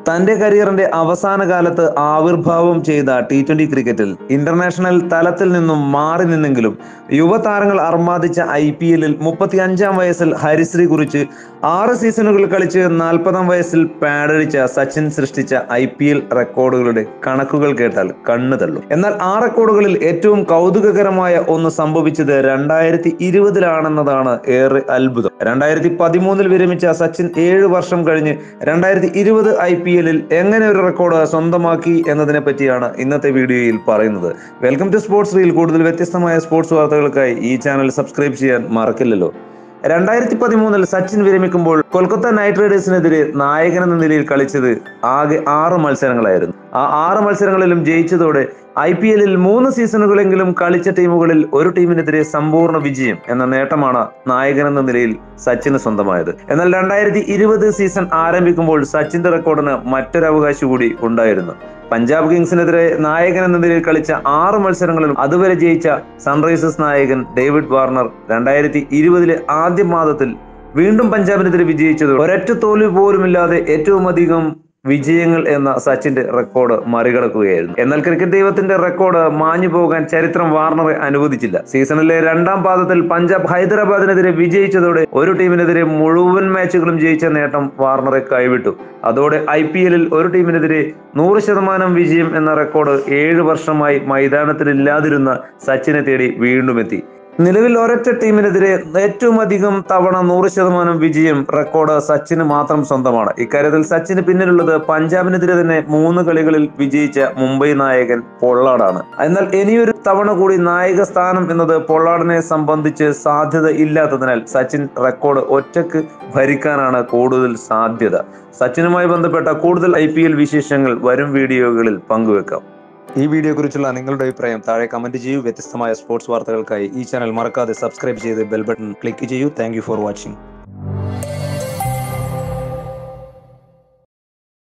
തന്റെ കരിയറിന്റെ അവസാന കാലത്ത് ആവിർഭാവം ചെയ്ത ടി ട്വന്റി ക്രിക്കറ്റിൽ ഇന്റർനാഷണൽ തലത്തിൽ നിന്നും മാറി നിന്നെങ്കിലും യുവതാരങ്ങൾ അർമാദിച്ച ഐ പി എല്ലിൽ മുപ്പത്തി അഞ്ചാം വയസ്സിൽ ഹരിശ്രീ കുറിച്ച് ആറ് സീസണുകൾ കളിച്ച് നാൽപ്പതാം വയസ്സിൽ പാഡടിച്ച സച്ചിൻ സൃഷ്ടിച്ച ഐ പി എൽ റെക്കോർഡുകളുടെ കണക്കുകൾ കേട്ടാൽ കണ്ണു തള്ളും എന്നാൽ ആ റെക്കോർഡുകളിൽ ഏറ്റവും കൗതുകകരമായ ഒന്ന് സംഭവിച്ചത് രണ്ടായിരത്തി ഇരുപതിലാണെന്നതാണ് ഏറെ അത്ഭുതം രണ്ടായിരത്തി പതിമൂന്നിൽ വിരമിച്ച സച്ചിൻ ഏഴ് വർഷം കഴിഞ്ഞ് രണ്ടായിരത്തി ഇരുപത് ഐ പി എല്ലിൽ എങ്ങനെ ഒരു റെക്കോർഡ് സ്വന്തമാക്കി എന്നതിനെ പറ്റിയാണ് ഇന്നത്തെ വീഡിയോയിൽ പറയുന്നത് വെൽക്കം ടു സ്പോർട്സ് റീൽ കൂടുതൽ വ്യത്യസ്തമായ സ്പോർട്സ് വാർത്തകൾക്കായി ഈ ചാനൽ സബ്സ്ക്രൈബ് ചെയ്യാൻ മറക്കില്ലല്ലോ രണ്ടായിരത്തി പതിമൂന്നിൽ സച്ചിൻ വിരമിക്കുമ്പോൾ കൊൽക്കത്ത നൈറ്റ് റൈഡേഴ്സിനെതിരെ നായകൻ എന്ന നിലയിൽ കളിച്ചത് ആകെ ആറ് മത്സരങ്ങളായിരുന്നു ആ ആറ് മത്സരങ്ങളിലും ജയിച്ചതോടെ ഐ പി എല്ലിൽ മൂന്ന് സീസണുകളെങ്കിലും കളിച്ച ടീമുകളിൽ ഒരു ടീമിനെതിരെ സമ്പൂർണ്ണ വിജയം എന്ന നേട്ടമാണ് നായകൻ എന്ന നിലയിൽ സച്ചിന് സ്വന്തമായത് എന്നാൽ രണ്ടായിരത്തി ഇരുപത് സീസൺ ആരംഭിക്കുമ്പോൾ സച്ചിന്റെ റെക്കോർഡിന് മറ്റൊരു അവകാശി കൂടി ഉണ്ടായിരുന്നു പഞ്ചാബ് കിങ്സിനെതിരെ നായകൻ എന്ന നിലയിൽ കളിച്ച ആറ് മത്സരങ്ങളിലും അതുവരെ ജയിച്ച സൺറൈസേഴ്സ് നായകൻ ഡേവിഡ് വാർണർ രണ്ടായിരത്തി ഇരുപതിലെ ആദ്യ മാദത്തിൽ വീണ്ടും പഞ്ചാബിനെതിരെ വിജയിച്ചത് ഒരൊറ്റ തോൽവി പോലുമില്ലാതെ ഏറ്റവും അധികം വിജയങ്ങൾ എന്ന സച്ചിന്റെ റെക്കോർഡ് മറികടക്കുകയായിരുന്നു എന്നാൽ ക്രിക്കറ്റ് ദൈവത്തിന്റെ റെക്കോർഡ് മാഞ്ഞു പോകാൻ ചരിത്രം വാർണറെ അനുവദിച്ചില്ല സീസണിലെ രണ്ടാം പാദത്തിൽ പഞ്ചാബ് ഹൈദരാബാദിനെതിരെ വിജയിച്ചതോടെ ഒരു ടീമിനെതിരെ മുഴുവൻ മാച്ചുകളും ജയിച്ച നേട്ടം വാർണറെ കൈവിട്ടു അതോടെ ഐ പി എല്ലിൽ ഒരു ടീമിനെതിരെ നൂറ് ശതമാനം വിജയം എന്ന റെക്കോർഡ് ഏഴ് വർഷമായി മൈതാനത്തിലില്ലാതിരുന്ന സച്ചിനെ തേടി വീണ്ടും എത്തി നിലവിൽ ഒരൊറ്റ ടീമിനെതിരെ ഏറ്റവും അധികം തവണ നൂറ് ശതമാനം വിജയം റെക്കോർഡ് സച്ചിന് മാത്രം സ്വന്തമാണ് ഇക്കാര്യത്തിൽ സച്ചിന് പിന്നിലുള്ളത് പഞ്ചാബിനെതിരെ തന്നെ മൂന്ന് കളികളിൽ വിജയിച്ച മുംബൈ നായകൻ പൊള്ളാടാണ് എന്നാൽ ഇനിയൊരു തവണ കൂടി നായക സ്ഥാനം എന്നത് പൊള്ളാടിനെ സംബന്ധിച്ച് സാധ്യത ഇല്ലാത്തതിനാൽ സച്ചിൻ റെക്കോർഡ് ഒറ്റക്ക് ഭരിക്കാനാണ് കൂടുതൽ സാധ്യത സച്ചിനുമായി ബന്ധപ്പെട്ട കൂടുതൽ ഐ വിശേഷങ്ങൾ വരും വീഡിയോകളിൽ പങ്കുവെക്കാം ഈ വീഡിയോ കുറിച്ചുള്ള നിങ്ങളുടെ അഭിപ്രായം താഴെ കമന്റ് ചെയ്യൂ വ്യത്യസ്തമായ സ്പോർട്സ് വാർത്തകൾക്കായി ഈ ചാനൽ മറക്കാതെ സബ്സ്ക്രൈബ് ചെയ്ത് ബെൽ ബട്ടൺ ക്ലിക്ക് ചെയ്യൂ താങ്ക് ഫോർ വാച്ചിങ്